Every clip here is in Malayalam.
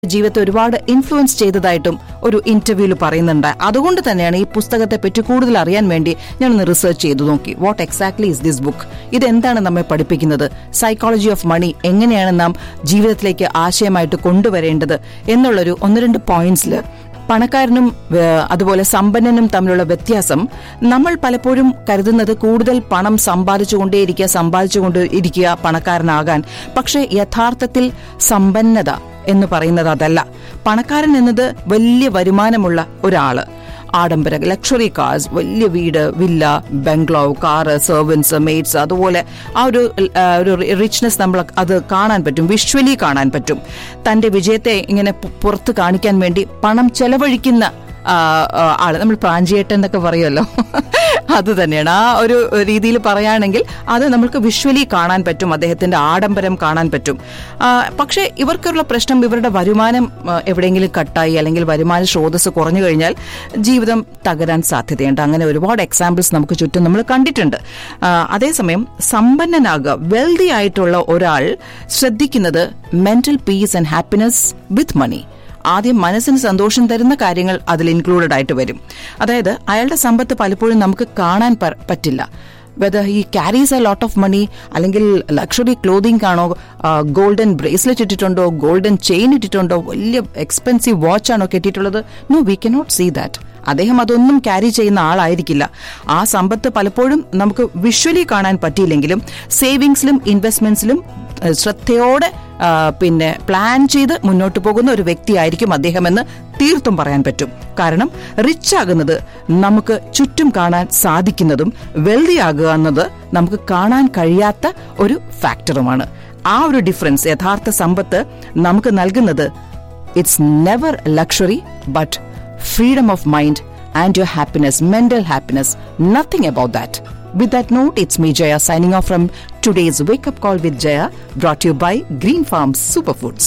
ജീവിതത്തെ ഒരുപാട് ഇൻഫ്ലുവൻസ് ചെയ്തതായിട്ടും ഒരു ഇന്റർവ്യൂവിൽ പറയുന്നുണ്ട് അതുകൊണ്ട് തന്നെയാണ് ഈ പുസ്തകത്തെ പറ്റി കൂടുതൽ അറിയാൻ വേണ്ടി ഞാനൊന്ന് റിസർച്ച് ചെയ്തു നോക്കി what exactly is this book ഇതെന്താണ് നമ്മെ പഠിപ്പിക്കുന്നത് സൈക്കോളജി ഓഫ് മണി എങ്ങനെയാണ് നാം ജീവിതത്തിലേക്ക് ആശയമായിട്ട് കൊണ്ടുവരേണ്ടത് എന്നുള്ളൊരു ഒന്ന് രണ്ട് പോയിന്റ്സിൽ പണക്കാരനും ഏഹ്, അതുപോലെ സമ്പന്നനും തമ്മിലുള്ള വ്യത്യാസം നമ്മൾ പലപ്പോഴും കരുതുന്നത് കൂടുതൽ പണം സമ്പാദിച്ചുകൊണ്ടേയിരിക്കുക സമ്പാദിച്ചുകൊണ്ട് ഇരിക്കുക പണക്കാരനാകാൻ പക്ഷേ യഥാർത്ഥത്തിൽ സമ്പന്നത എന്ന് പറയുന്നത് അതല്ല പണക്കാരൻ എന്നത് വലിയ വരുമാനമുള്ള ഒരാള് ആഡംബര ലക്ഷറി കാർസ് വലിയ വീട് വില്ല ബംഗ്ലാവ് കാറ് സെർവൻസ് മെയ്ഡ്സ് അതുപോലെ ആ ഒരു ആ, ഒരു റിച്ച്നെസ് നമ്മൾ അത് കാണാൻ പറ്റും വിഷ്വലി കാണാൻ പറ്റും തന്റെ വിജയത്തെ ഇങ്ങനെ പു- പുറത്ത് കാണിക്കാൻ വേണ്ടി പണം ചെലവഴിക്കുന്ന ആ, ആ, ആള് നമ്മൾ പ്രാഞ്ചിയേട്ടൻ എന്നൊക്കെ പറയുമല്ലോ അത് തന്നെയാണ് ആ ഒരു രീതിയിൽ പറയുകയാണെങ്കിൽ അത് നമുക്ക് വിഷ്വലി കാണാൻ പറ്റും അദ്ദേഹത്തിന്റെ ആഡംബരം കാണാൻ പറ്റും ആ, പക്ഷേ ഇവർക്കുള്ള പ്രശ്നം ഇവരുടെ വരുമാനം ആ, എവിടെയെങ്കിലും കട്ടായി അല്ലെങ്കിൽ വരുമാന സ്രോതസ് കുറഞ്ഞു കഴിഞ്ഞാൽ ജീവിതം തകരാൻ സാധ്യതയുണ്ട് അങ്ങനെ ഒരുപാട് എക്സാമ്പിൾസ് നമുക്ക് ചുറ്റും നമ്മൾ കണ്ടിട്ടുണ്ട് ആ, അതേസമയം സമ്പന്നനാകുക വെൽതി ആയിട്ടുള്ള ഒരാൾ ശ്രദ്ധിക്കുന്നത് mental peace and happiness with money ആദ്യം മനസ്സിന് സന്തോഷം തരുന്ന കാര്യങ്ങൾ അതിൽ ഇൻക്ലൂഡഡ് ആയിട്ട് വരും അതായത് അയാളുടെ സമ്പത്ത് പലപ്പോഴും നമുക്ക് കാണാൻ പ- പറ്റില്ല വെദർ ഈ carries a lot of money അല്ലെങ്കിൽ ലക്ഷറി ക്ലോതിങ് ആണോ ഗോൾഡൻ ബ്രേസ്ലെറ്റ് ഇട്ടിട്ടുണ്ടോ ഗോൾഡൻ ചെയിൻ ഇട്ടിട്ടുണ്ടോ വലിയ എക്സ്പെൻസീവ് വാച്ച് ആണോ കെട്ടിയിട്ടുള്ളത് no we cannot see that അദ്ദേഹം അതൊന്നും ക്യാരി ചെയ്യുന്ന ആളായിരിക്കില്ല ആ സമ്പത്ത് പലപ്പോഴും നമുക്ക് വിഷ്വലി കാണാൻ പറ്റിയില്ലെങ്കിലും സേവിങ്സിലും ഇൻവെസ്റ്റ്മെന്റ്സിലും ഏഹ്, ശ്രദ്ധയോടെ ആ, പിന്നെ പ്ലാൻ ചെയ്ത് മുന്നോട്ട് പോകുന്ന ഒരു വ്യക്തിയായിരിക്കും അദ്ദേഹമെന്ന് തീർത്തും പറയാൻ പറ്റും കാരണം റിച്ച് ആകുന്നത് നമുക്ക് ചുറ്റും കാണാൻ സാധിക്കുന്നതും വെൽതി ആകുക എന്നത് നമുക്ക് കാണാൻ കഴിയാത്ത ഒരു ഫാക്ടറുമാണ് ആ ഒരു ഡിഫറൻസ് യഥാർത്ഥ സമ്പത്ത് നമുക്ക് നൽകുന്നത് it's never luxury but freedom of mind and your happiness, mental happiness. Nothing about that. With that note, it's me, Jaya, signing off from today's Wake Up Call with Jaya, brought to you by Green Farm Superfoods.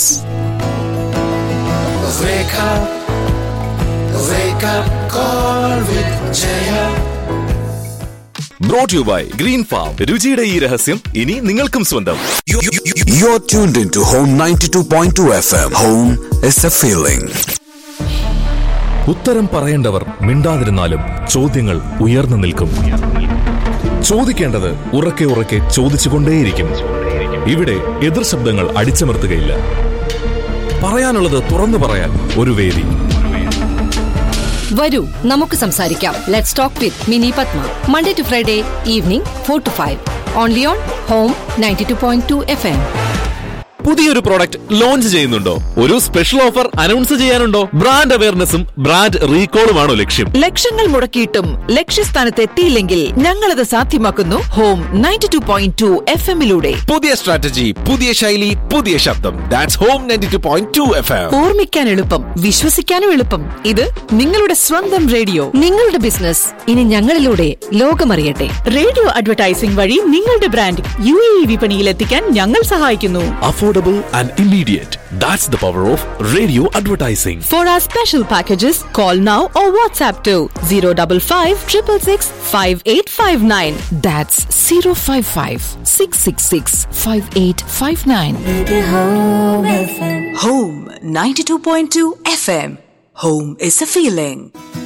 Wake up, wake up, call with Jaya. Brought you by Green Farm രുചിയുടെ ഈ രഹസ്യം ഇനി നിങ്ങൾക്കും സ്വന്തം You're tuned into Home 92.2 FM. Home is a feeling. ഉത്തരം പറയേണ്ടവർ മിണ്ടാതിരുന്നാലും ചോദ്യങ്ങൾ ഉയർന്നു നിൽക്കും ചോദിക്കേണ്ടത് ഉറക്കെ ഉറക്കെ ചോദിച്ചുകൊണ്ടേയിരിക്കും ഇവിടെ എതിർ ശബ്ദങ്ങൾ അടിച്ചമർത്തുകയില്ല പറയാനുള്ളത് തുറന്നു പറയാൻ ഒരു വേദി വരൂ നമുക്ക് സംസാരിക്കാം let's talk with Mini Padma Monday to Friday evening four to five only on Home ninety two point two F M പുതിയൊരു പ്രോഡക്റ്റ് ലോഞ്ച് ചെയ്യുന്നുണ്ടോ ഒരു സ്പെഷ്യൽ ഓഫർ അനൗൺസ് ചെയ്യാനുണ്ടോ ബ്രാൻഡ് അവയർനെസ്സും ബ്രാൻഡ് റീകോളുമാണോ ലക്ഷ്യം ലക്ഷങ്ങൾ മുടക്കിയിട്ടും ലക്ഷ്യസ്ഥാനത്ത് എത്തിയില്ലെങ്കിൽ ഞങ്ങളത് സാധ്യമാക്കുന്നു Home ninety two point two F എമ്മിലൂടെ പുതിയ സ്ട്രാറ്റജി പുതിയ ശൈലി പുതിയ ശബ്ദം that's Home ninety two point two F M ഓർമ്മിക്കാൻ എളുപ്പം വിശ്വസിക്കാനും എളുപ്പം ഇത് നിങ്ങളുടെ സ്വന്തം റേഡിയോ നിങ്ങളുടെ ബിസിനസ് ഇനി ഞങ്ങളിലൂടെ ലോകമറിയട്ടെ റേഡിയോ അഡ്വർടൈസിംഗ് വഴി നിങ്ങളുടെ ബ്രാൻഡ് യു എ വിപണിയിൽ എത്തിക്കാൻ ഞങ്ങൾ സഹായിക്കുന്നു affordable and immediate that's the power of radio advertising for our special packages call now or WhatsApp two zero double five triple six five eight five nine that's zero five five six six six five eight five nine Home 92.2 FM. Home is a feeling.